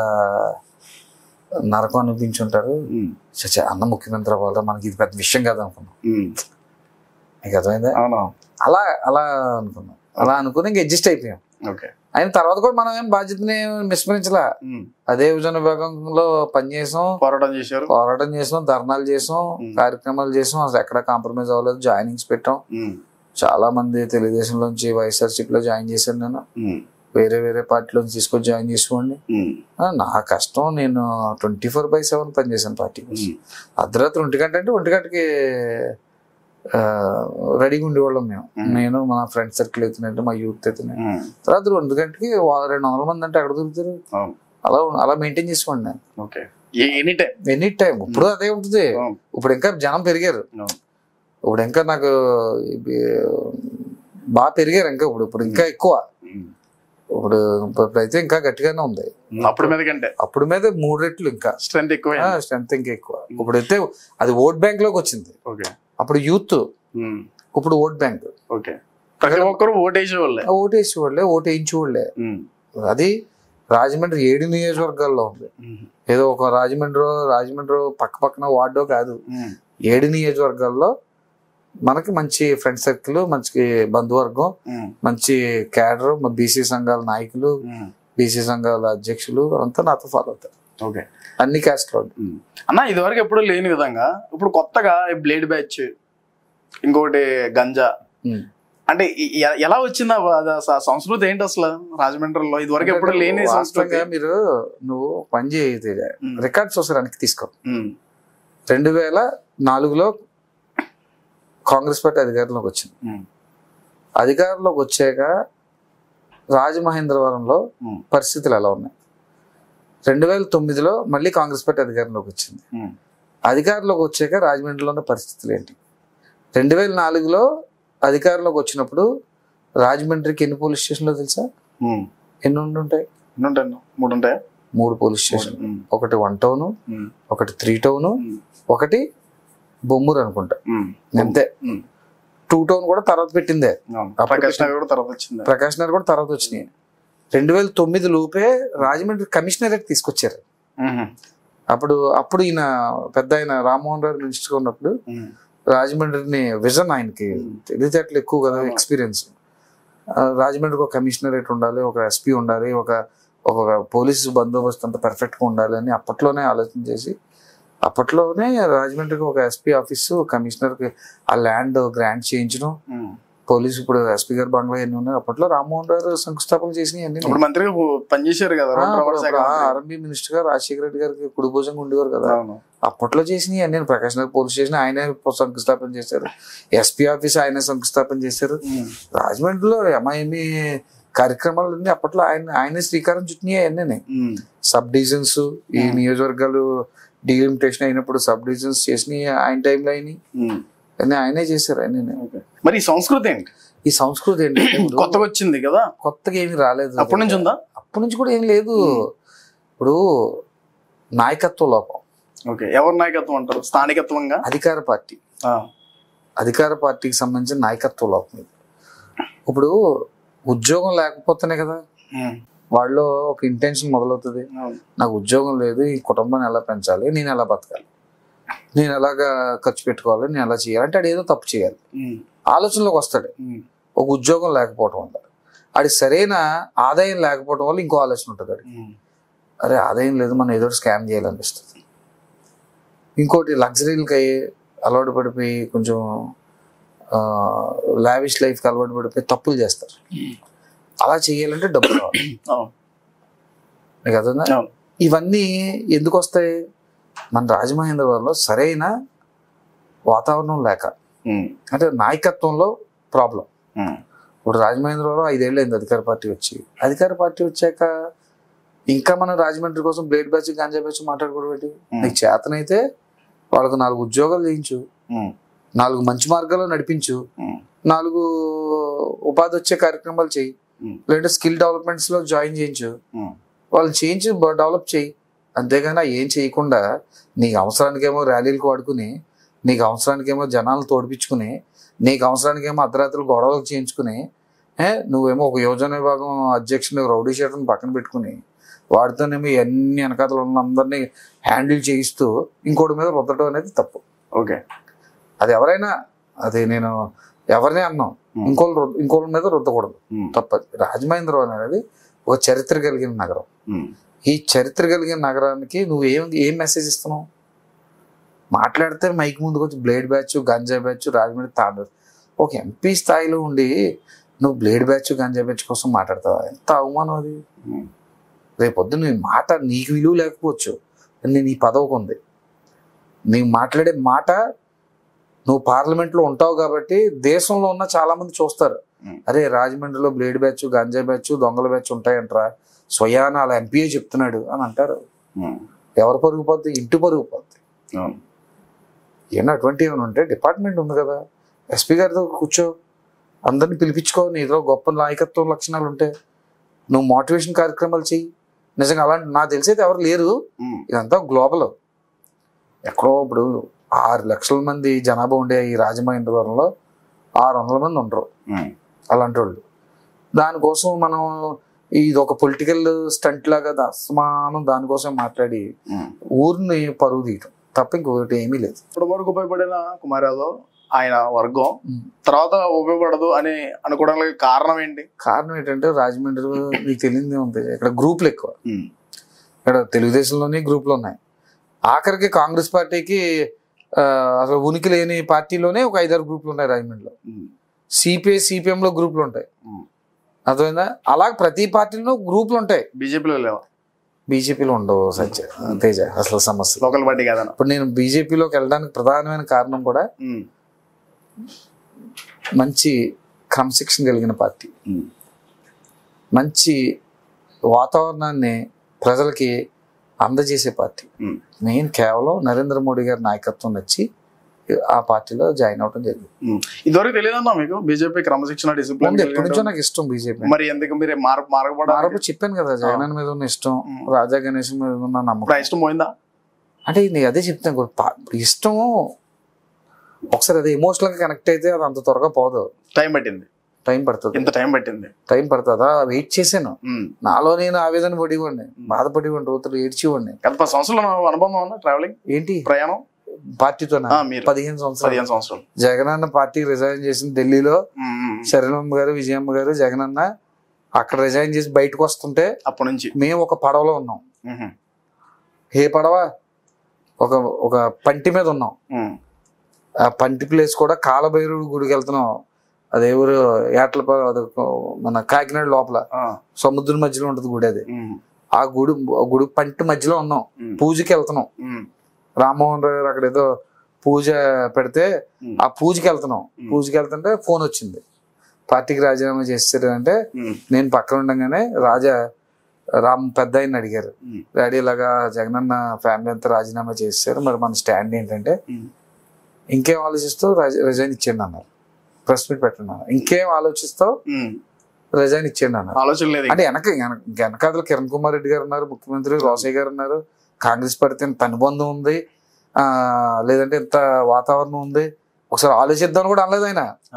నరకం అనిపించుంటారు ఉమ్, చచ్చా అన్న ముఖ్యమంత్రి అవ్వాలా మనకి ఇది పెద్ద విషయం కాదు అనుకున్నాం ఉమ్. మీకు అర్థమైందా అవునా అలా అలా అనుకున్నాం అలా అనుకుని ఇంక అడ్జస్ట్ అయిపోయాం ఓకే అయిన తర్వాత కూడా మనం ఏం బాధ్యతని విస్మరించలా ఉమ్, అదే విజయ విభాగంలో పనిచేసాం పోరాటం చేశారు పోరాటం చేసాం ధర్నాలు చేసాం ఉమ్. కార్యక్రమాలు చేసాం అసలు ఎక్కడ కాంప్రమైజ్ అవ్వలేదు జాయినింగ్స్ పెట్టాం ఉమ్, చాలా మంది తెలుగుదేశంలోంచి వైఎస్ఆర్సీపీలో జాయిన్ చేశాను నేను ఉమ్, వేరే వేరే పార్టీలోంచి తీసుకొని జాయిన్ చేసుకోండి ఉమ్, నా కష్టం నేను ట్వంటీ ఫోర్ బై సెవెన్ పనిచేశాను పార్టీ కోసం ఉమ్. అర్ధరాత్రి ఒంటి గంట అంటే ఒంటి గంటకి ఆ, రెడీగా ఉండేవాళ్ళం మేము ఉమ్. నేను మా ఫ్రెండ్ సర్కిల్ అవుతున్నాయంటే మా యూత్ అవుతున్నాయి ఉమ్, తర్వాత ఒంటి గంటకి వా- రెండు వందల మంది అంటే ఎక్కడ దొరుకుతారు అవును అలా అలా మెయింటైన్ చేసుకోండి నేను okay any time any time ఇప్పుడు అదే ఉంటుంది అవును. ఇప్పుడు ఇంకా జనం పెరిగారు అవును. ఇప్పుడు ఇంకా నాకు ఇవి బాగా పెరిగారు ఇంకా ఇప్పుడు ఇప్పుడు ఇంకా ఎక్కువ ఉమ్. ఇప్పుడు ఇప్పుడైతే ఇంకా గట్టిగానే ఉంది అప్పుడు మీద కంటే అప్పుడు మీద మూడు రెట్లు ఇంకా స్ట్రెంత్ ఎక్కువ స్ట్రెంత్ ఇంకా ఎక్కువ ఇప్పుడైతే అది ఓట్ బ్యాంక్ లోకి వచ్చింది ఓకే అప్పుడు యూత్ ఉమ్, ఇప్పుడు ఓట్ బ్యాంక్ ఓకే ప్రతి ఒక్కరు ఓటేసే వాళ్ళే ఓటేసి వాళ్ళే ఓటు వేయించి వాళ్ళే ఉమ్. అది రాజమండ్రి ఏడు నియోజకవర్గాల్లో ఉంది ఉమ్. ఏదో ఒక రాజమండ్రి రాజమండ్రి పక్క పక్కన వార్డో కాదు ఉమ్. ఏడు నియోజకవర్గాల్లో మనకి మంచి ఫ్రెండ్ సర్కిల్ మంచి బంధువర్గం ఉమ్. మంచి క్యాడర్ బీసీ సంఘాల నాయకులు ఉమ్. బీసీ సంఘాల అధ్యక్షులు అంతా నాతో ఫాలో అవుతారు ఓకే అన్ని క్యాస్ట్లో ఉమ్. అన్న ఇదివరకు ఎప్పుడు లేని విధంగా ఇప్పుడు కొత్తగా ఈ బ్లేడ్ బ్యాచ్ ఇంకోటి గంజా అంటే ఈ- ఎ- ఎలా వచ్చిందా అది అసలు ఆ సంస్కృతి ఏంటి అసలు రాజమండ్రిలో ఇదివరకు ఎప్పుడు లేని సంస్కృతి వాస్తవంగా మీరు నువ్వు పని చేయతే ఉమ్. రికార్డ్స్ ఒకసారి వెనక్కి తీసుకో ఉమ్. రెండు వేల నాలుగులో కాంగ్రెస్ పార్టీ అధికారంలోకి వచ్చింది ఉమ్. అధికారంలోకి వచ్చాక రాజమహేంద్రవరంలో ఉమ్. పరిస్థితులు ఎలా ఉన్నాయి రెండు వేల తొమ్మిదిలో మళ్ళీ కాంగ్రెస్ పార్టీ అధికారంలోకి వచ్చింది ఉమ్. అధికారంలోకి వచ్చాక రాజమండ్రిలో ఉన్న పరిస్థితులు ఏంటి రెండు వేల నాలుగులో అధికారంలోకి వచ్చినప్పుడు రాజమండ్రికి ఎన్ని పోలీస్ స్టేషన్లో తెలుసా ఉమ్. ఎన్ని ఉండి ఉంటాయి ఎన్ని ఉంటాయి అన్న? మూడు ఉంటాయా మూడు పోలీస్ స్టేషన్ ఉమ్. ఒకటి వన్ టౌన్ ఉమ్. ఒకటి త్రీ టౌన్ ఉమ్. ఒకటి బొమ్మూరు అనుకుంటా ఉమ్. అంతే ఉమ్. టూ టౌన్ కూడా తర్వాత పెట్టిందే అవును. అప్పుడు ప్రకాష్ నగర్ కూడా తర్వాత వచ్చింది ప్రకాష్ నగర్ కూడా తర్వాత వచ్చినాయి రెండు వేల తొమ్మిది లోపే రాజమండ్రి కమిషనరేట్ తీసుకొచ్చారు ఉమ్. అప్పుడు అప్పుడు ఈయన పెద్ద ఆయన రామ్మోహన్ రావు మినిస్టర్ ఉన్నప్పుడు ఉమ్. రాజమండ్రిని విజన్ ఆయనకి తెలివితేటలు ఎక్కువ కదా ఎక్స్పీరియన్స్ రాజమండ్రికి ఒక కమిషనరేట్ ఉండాలి ఒక ఎస్పీ ఉండాలి ఒక ఒక పోలీసు బందోబస్తు అంత పర్ఫెక్ట్గా ఉండాలి అని అప్పట్లోనే ఆలోచన చేసి అప్పట్లోనే రాజమండ్రికి ఒక ఎస్పీ ఆఫీసు కమిషనర్కి ఆ ల్యాండ్ గ్రాంట్ చేయించడం ఉమ్. పోలీసు ఇప్పుడు ఎస్పీ గారు బంగ్లా ఎన్ని ఉన్నాయి అప్పట్లో రామ్మోహన్ రావు శంకుస్థాపన చేసినవి అన్ని ఇప్పుడు మంత్రిగా పనిచేశారు కదా రెండు రవాణా శాఖ మంత్రి. ఆర్ఎంబీ మినిస్టర్ గారు రాజశేఖర రెడ్డి గారికి కుడి భుజంగా ఉండేవారు కదా అవును అప్పట్లో చేసినవి అన్ని ప్రకాశ్ నగర్ పోలీస్ స్టేషన్ ఆయనే శంకుస్థాపన చేశారు ఎస్పీ ఆఫీస్ ఆయనే శంకుస్థాపన చేశారు ఉమ్. రాజమండ్రిలో ఎంఐఎంఈ కార్యక్రమాలన్నీ అప్పట్లో ఆయన ఆయనే శ్రీకారం చుట్టినాయి అన్నీ ఉమ్. సబ్ డివిజన్స్ ఈ నియోజకవర్గాలు డీలిమిటేషన్ అయినప్పుడు సబ్ డివిజన్స్ చేసినవి ఆయన టైంలో అయినాయి ఉమ్. అన్నీ ఆయనే చేశారు అన్నీ ఓకే. మరి ఈ సంస్కృతి ఏంటి ఈ సంస్కృతి ఏంటంటే ఇప్పుడు కొత్తగా వచ్చింది కదా కొత్తగా ఏమీ రాలేదు అప్పటి నుంచి ఉందా అప్పటి నుంచి కూడా ఏం లేదు ఇప్పుడు నాయకత్వ లోపం ఓకే ఎవరి నాయకత్వం అంటారు స్థానికత్వంగా అధికార పార్టీ ఆ. అధికార పార్టీకి సంబంధించిన నాయకత్వ లోపం ఇది ఇప్పుడు ఉద్యోగం లేకపోతేనే కదా ఉమ్. వాళ్ళలో ఒక ఇంటెన్షన్ మొదలవుతుంది అవును. నాకు ఉద్యోగం లేదు ఈ కుటుంబాన్ని ఎలా పెంచాలి నేను ఎలా బతకాలి నేను ఎలాగా ఖర్చు పెట్టుకోవాలి నేను ఎలా చేయాలి అంటే ఆడు ఏదో తప్పు చేయాలి ఉమ్. ఆలోచనలోకి వస్తాడు ఉమ్. ఒక ఉద్యోగం లేకపోవడం వల్ల ఆడి సరైన ఆదాయం లేకపోవడం వల్ల ఇంకో ఆలోచన ఉంటుంది ఆడికి. ఉమ్. అరే ఆదాయం లేదు మనం ఏదో స్కామ్ చేయాలనిపిస్తుంది ఇంకోటి లగ్జరీలకి అయ్యి అలవాటు పడిపోయి కొంచెం లావిష్ లైఫ్కి అలవాటు పడిపోయి తప్పులు చేస్తారు అలా చేయాలంటే డబ్బు కావాలి అవును. మీకు అర్థందా అవును. ఇవన్నీ ఎందుకు వస్తాయి మన రాజమహేంద్రవరంలో సరైన వాతావరణం లేక ఉమ్. అంటే నాయకత్వంలో ప్రాబ్లం ఉమ్. ఇప్పుడు రాజమహేంద్రవరం ఐదేళ్ళు అయింది అధికార పార్టీ వచ్చి అధికార పార్టీ వచ్చాక ఇంకా మనం రాజమండ్రి కోసం బ్లేడ్ బ్యాచ్ గాంజా బ్యాచ్ మాట్లాడుకోవడం ఏంటి నీకు చేతనైతే వాళ్ళకు నాలుగు ఉద్యోగాలు చేయించు ఉమ్. నాలుగు మంచి మార్గాల్లో నడిపించు ఉమ్. నాలుగు ఉపాధి వచ్చే కార్యక్రమాలు చేయి ఉమ్. లేదంటే స్కిల్ డెవలప్మెంట్స్ లో జాయిన్ చేయించు ఉమ్. వాళ్ళని చేయించి డెవలప్ చేయి అంతేగాని ఆ ఏం చేయకుండా నీకు అవసరానికేమో ర్యాలీలకు వాడుకుని నీకు అవసరానికేమో జనాలు తోడిపించుకుని నీకు అవసరానికేమో అర్ధరాత్రులు గొడవలు చేయించుకుని ఏ నువ్వేమో ఒక యోజన విభాగం అధ్యక్షుని రౌడీ షీటర్ని పక్కన పెట్టుకుని వాడితోనేమో ఎన్ని వెనకాతలు ఉన్న అందరినీ హ్యాండిల్ చేయిస్తూ ఇంకోటి మీద రుద్దడం అనేది తప్పు ఓకే అది ఎవరైనా అది నేను ఎవరిని అన్నాం Hmm. ఇంకోళ్ళు రుద్ద- ఇంకోళ్ళ మీద రుద్దకూడదు ఉమ్. తప్పదు రాజమహేంద్రవరం అనేది ఒక చరిత్ర కలిగిన నగరం ఉమ్. ఈ చరిత్ర కలిగిన నగరానికి నువ్వు ఏం ఏం మెసేజ్ ఇస్తున్నావు మాట్లాడితే మైక్ ముందుకు వచ్చి బ్లేడ్ బ్యాచ్ గంజా బ్యాచ్ రాజమండ్రి తాండూరు ఒక ఎంపీ స్థాయిలో ఉండి నువ్వు బ్లేడ్ బ్యాచ్ గంజా బ్యాచ్ కోసం మాట్లాడతావా ఎంత అవమానం అది ఉమ్. రేపొద్దు నీ మాట నీకు విలువ లేకపోవచ్చు కానీ నీ పదవికి ఉంది నీవు మాట్లాడే మాట నువ్వు పార్లమెంట్లో ఉంటావు కాబట్టి దేశంలో ఉన్న చాలా మంది చూస్తారు Hmm. అరే రాజమండ్రిలో బ్లేడ్ బ్యాచ్ గంజా బ్యాచ్ దొంగల బ్యాచ్ ఉంటాయంట్రా స్వయాన అలా ఎంపీఏ చెప్తున్నాడు అని అంటారు ఉమ్. ఎవరు పరుగు పోద్ది ఇంటి పరుగు పోద్ది అవును. ఏమన్నా అటువంటి ఏమైనా ఉంటే డిపార్ట్మెంట్ ఉంది కదా ఎస్పీ గారితో కూర్చో అందరిని పిలిపించుకో నీలో గొప్ప నాయకత్వం లక్షణాలు ఉంటే నువ్వు మోటివేషన్ కార్యక్రమాలు చెయ్యి నిజంగా అలాంటి నాకు తెలిసైతే ఎవరు లేరు ఉమ్. ఇదంతా గ్లోబల్ ఎక్కడో ఇప్పుడు ఆరు లక్షల మంది జనాభా ఉండే ఈ రాజమహేంద్రవరంలో ఆరు వందల మంది ఉండరు ఉమ్. అలాంటి వాళ్ళు దానికోసం మనం ఇది ఒక పొలిటికల్ స్టంట్ లాగా దా- అసమానం దానికోసం మాట్లాడి ఉమ్. ఊరిని పరువు తీయటం తప్ప ఇంకొకటి ఏమీ లేదు ఇప్పటి వరకు ఉపయోగపడిన కుమార్ యాదవ్ ఆయన వర్గం ఉమ్. తర్వాత ఉపయోగపడదు అని అనుకోవడానికి కారణం ఏంటి కారణం ఏంటంటే రాజమండ్రి నీకు తెలియదే ఉంది ఇక్కడ గ్రూపులు ఎక్కువ ఉమ్. ఇక్కడ తెలుగుదేశంలోని గ్రూపులు ఉన్నాయి ఆఖరికి కాంగ్రెస్ పార్టీకి ఆ, అసలు ఉనికి లేని పార్టీలోనే ఒక ఐదారు గ్రూపులు ఉన్నాయి రాజమండ్రిలో ఉమ్. సిపిఐ సిపిఎం లో గ్రూపులు ఉంటాయి ఉమ్. అర్థమైందా అలా ప్రతి పార్టీలో గ్రూపులు ఉంటాయి బీజేపీలో లేవా బీజేపీలో ఉండవు సత్య తేజ అసలు సమస్య లోకల్ పార్టీ కాదన్న ఇప్పుడు నేను బీజేపీలోకి వెళ్ళడానికి ప్రధానమైన కారణం కూడా ఉమ్. మంచి క్రమశిక్షణ కలిగిన పార్టీ ఉమ్. మంచి వాతావరణాన్ని ప్రజలకి అందజేసే పార్టీ ఉమ్. నేను కేవలం నరేంద్ర మోడీ గారి నాయకత్వం నచ్చి ఆ పార్టీలో జాయిన్ అవడం జరిగింది ఉమ్. ఇదివరకు తెలియదన్నా మీకు బీజేపీ క్రమశిక్షణ డిసిప్లిన్ ముందు ఎప్పటి నుంచో నాకు ఇష్టం బీజేపీ మరి ఎందుకు మీరు మార్ మారకపోవడానికి ఆరోపు చెప్పాను కదా జగన్ మీద ఉన్న ఇష్టం ఉమ్. రాజా గణేష్ మీద ఉన్న ఇప్పుడు నమ్మకం ఆ ఇష్టం పోయిందా అంటే నేను అదే చెప్తాను ఇప్పుడు పా- ఇప్పుడు ఇష్టం ఒకసారి అది ఎమోషనల్ గా కనెక్ట్ అయితే అది అంత త్వరగా పోదు టైం పట్టింది టైం పడుతుంది ఎంత టైం పట్టింది టైం పడుతుందా వెయిట్ చేశాను ఉమ్. నాలో నేను ఆవేదన పడివ్వండి బాధపడివ్వండి రోజులు ఏడ్చివ్వండి గత పది సంవత్సరాలు అనుబంధం ఉందా ట్రావెలింగ్ ఏంటి ప్రయాణం పార్టీతో ఆ, మీరు పదిహేను సంవత్సరాలు పదిహేను సంవత్సరాలు జగనన్న పార్టీ రిజైన్ చేసిన ఢిల్లీలో ఉమ్, ఉమ్. శరణమ్మ గారు విజయమ్మ గారు జగనన్న అక్కడ రిజైన్ చేసి బయటకు వస్తుంటే అప్పటి నుంచి మేము ఒక పడవలో ఉన్నాం ఉహు. ఏ పడవ ఒక ఒక పంటి మీద ఉన్నాం ఉమ్. ఆ పంటి ప్లేస్ కూడా కాలభైరుడు గుడికి వెళ్తున్నాం అదే ఊరు ఏట్ల అది ఒక మన కాకినాడ లోపల ఆ. సముద్రం మధ్యలో ఉంటుంది గుడి అది ఉమ్. ఆ గుడి ఆ గుడి పంటి మధ్యలో ఉన్నాం ఉమ్. పూజకి వెళ్తున్నాం ఉమ్. రామ్మోహన్ రావు గారు అక్కడ ఏదో పూజ పెడితే ఉమ్. ఆ పూజకి వెళ్తున్నాం ఉమ్. పూజకి వెళ్తుంటే ఫోన్ వచ్చింది పార్టీకి రాజీనామా చేస్తారు అంటే ఉమ్. నేను పక్కన ఉండగానే రాజా రామ్ పెద్ద ఆయన అడిగారు ఉమ్. డాడీ ఇలాగా జగనన్న ఫ్యామిలీ అంతా రాజీనామా చేశారు మరి మన స్టాండ్ ఏంటంటే ఉమ్. ఇంకేం ఆలోచిస్తావు రిజైన్ ఇచ్చేయండి అన్నారు ప్రెస్ మీట్ పెట్టండి అన్నారు ఇంకేం ఆలోచిస్తావు ఉమ్. రిజైన్ ఇచ్చేయండి అన్నారు ఆలోచన లేదు అంటే వెనక వెనక- వెనకాతల కిరణ్ కుమార్ రెడ్డి గారు ఉన్నారు ముఖ్యమంత్రి రోసయ్య గారు ఉన్నారు కాంగ్రెస్ పార్టీ ఇంత అనుబంధం ఉంది ఆ లేదంటే ఇంత వాతావరణం ఉంది ఒకసారి ఆలోచిద్దామని కూడా అనలేదు ఆయన ఆ.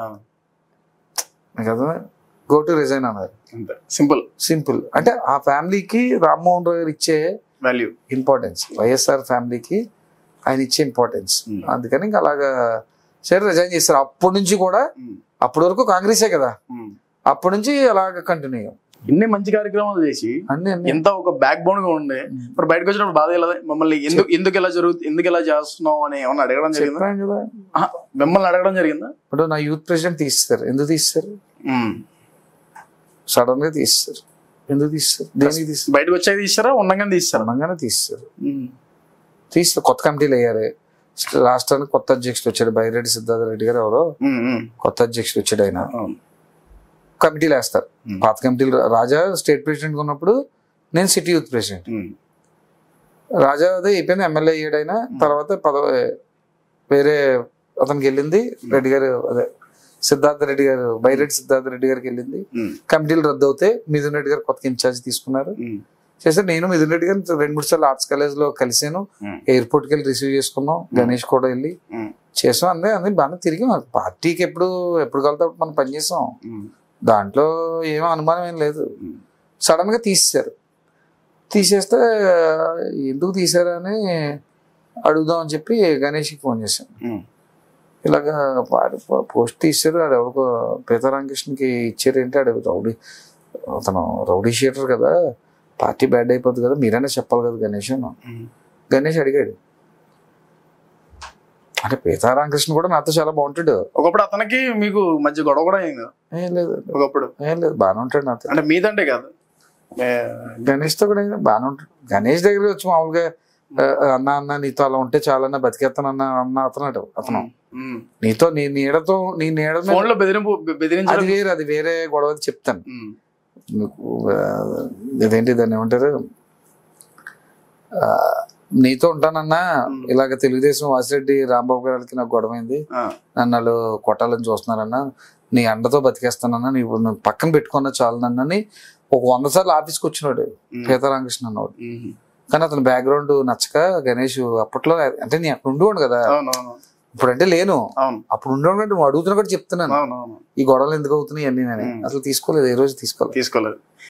కదా గో టు రిజైన్ అన్నారు అంతే సింపుల్ సింపుల్ అంటే ఆ ఫ్యామిలీకి రామ్మోహన్ రావు గారు ఇచ్చే వాల్యూ ఇంపార్టెన్స్ వైఎస్ఆర్ ఫ్యామిలీకి ఆయన ఇచ్చే ఇంపార్టెన్స్ Hmm. అందుకని ఇంకా అలాగా సరే రిజైన్ చేస్తారు అప్పటి నుంచి కూడా అప్పటి వరకు కాంగ్రెసే కదా అప్పటి నుంచి అలాగ కంటిన్యూ అయ్యాం ఇన్ని మంచి కార్యక్రమాలు చేసి అన్ని అన్ని ఎంత ఒక బ్యాక్ బోన్ గా ఉండే మరి బయటకు వచ్చినప్పుడు బాధ ఎలా మమ్మల్ని ఎందుకు ఎందుకు ఇలా జరుగుతుంది ఎందుకు ఇలా చేస్తున్నావు అని ఏమన్నా అడగడం జరిగిందా చెప్పాను కదా ఆహా, మిమ్మల్ని అడగడం జరిగిందా ఇప్పుడు నా యూత్ ప్రెసిడెంట్ తీస్తారు ఎందుకు తీస్తారు సడన్ గా తీస్తారు ఎందుకు తీస్తారు దేనికి తీస్తారు బయటకు వచ్చాక తీస్తారా ఉండగానే తీస్తారా సడన్గానే తీస్తారు తీస్తారు కొత్త కమిటీలు అయ్యారు రాష్ట్రానికి కొత్త అధ్యక్షుడు వచ్చాడు బైరెడ్డి సిద్ధార్థ రెడ్డి గారు ఎవరో కొత్త అధ్యక్షుడు వచ్చాడు ఆయన కమిటీలు వేస్తారు Hmm. పాత కమిటీలు రాజా స్టేట్ ప్రెసిడెంట్ ఉన్నప్పుడు నేను సిటీ యూత్ ప్రెసిడెంట్ రాజా అదే అయిపోయింది ఎమ్మెల్యే అయ్యాడు ఆయన తర్వాత పదవి వేరే అతనికి వెళ్ళింది రెడ్డి గారు అదే సిద్ధార్థ రెడ్డి గారు బైరెడ్డి సిద్ధార్థ రెడ్డి గారికి వెళ్ళింది కమిటీలు రద్దు అవుతే మిథున్ రెడ్డి గారు కొత్త ఇన్ఛార్జ్ తీసుకున్నారు చేస్తే నేను మిథున్ రెడ్డి గారిని రెండు మూడు సార్లు ఆర్ట్స్ కాలేజ్ లో కలిసాను ఎయిర్పోర్ట్కి వెళ్ళి రిసీవ్ చేసుకున్నాం గణేష్ కూడా వెళ్ళి చేసాం అందే అందే బాగా తిరిగి పార్టీకి ఎప్పుడు ఎప్పుడు కలితే అప్పుడు మనం పనిచేసాం దాంట్లో ఏమీ అనుమానం ఏం లేదు సడన్ గా తీసేశారు తీసేస్తే ఎందుకు తీసారు అని అడుగుదాం అని చెప్పి గణేష్కి ఫోన్ చేశాను ఇలాగా వాడు పోస్ట్ తీశారు ఆడు ఎవరికో పీతారామకృష్ణకి ఇచ్చారు ఏంటి ఆడు రౌడీ అతను రౌడీ షీటర్ కదా పార్టీ బ్యాడ్ అయిపోతుంది కదా మీరైనా చెప్పాలి కదా గణేష్ అన్న గణేష్ అడిగాడు అంటే పీతారామకృష్ణ కూడా నాతో చాలా బాగుంటాడు ఒకప్పుడు అతనికి మీకు మధ్య గొడవ కూడా అయింది కదా, ఏం లేదు ఒకప్పుడు ఏం లేదు బాగానే ఉంటాడు నాతో అంటే మీదంటే కాదు ఏ, గణేష్ తో కూడా ఏం బాగానే ఉంటాడు గణేష్ దగ్గర వచ్చి మామూలుగా ఆ, అన్న అన్న నీతో అలా ఉంటే చాలన్నా బతికేస్తాను అన్న అన్న అతను అతను ఉమ్. నీతో నీ నీడతో నీ నీడ మీద- ఫోన్ లో బెదిరింపు బె- బెదిరించడం అది వేరే అది వేరే గొడవ అది చెప్తాను ఉమ్. నీకు ఆ, ఇదేంటి దాన్ని ఏమంటారు ఆ, నీతో ఉంటానన్నా మ్. ఇలాగ తెలుగుదేశం వాసిరెడ్డి రాంబాబు గారికి నాకు గొడవైంది ఆ, నన్ను వాళ్ళు కొట్టాలని చూస్తున్నారన్నా నీ అండతో బతికేస్తానన్నా నీవు నువ్వు పక్కన పెట్టుకున్న చాలు నన్నని ఒక వంద సార్లు ఆఫీస్కి వచ్చినాడు ఉమ్. సీతారామకృష్ణ అన్నవాడు ఉమ్. కానీ అతని బ్యాక్గ్రౌండ్ నచ్చక గణేష్ అప్పట్లో అంటే నేను అక్కడ ఉండేవాడు కదా అవునవును ఇప్పుడంటే లేను అవును అప్పుడు ఉండేవాడు నువ్వు అడుగుతున్నా కూడా చెప్తున్నాను అవును అవును ఈ గొడవలు ఎందుకు అవుతున్నాయి అన్ని నేను ఉమ్. అసలు తీసుకోలేదు ఏ రోజు తీసుకోలేదు తీసుకోలేదు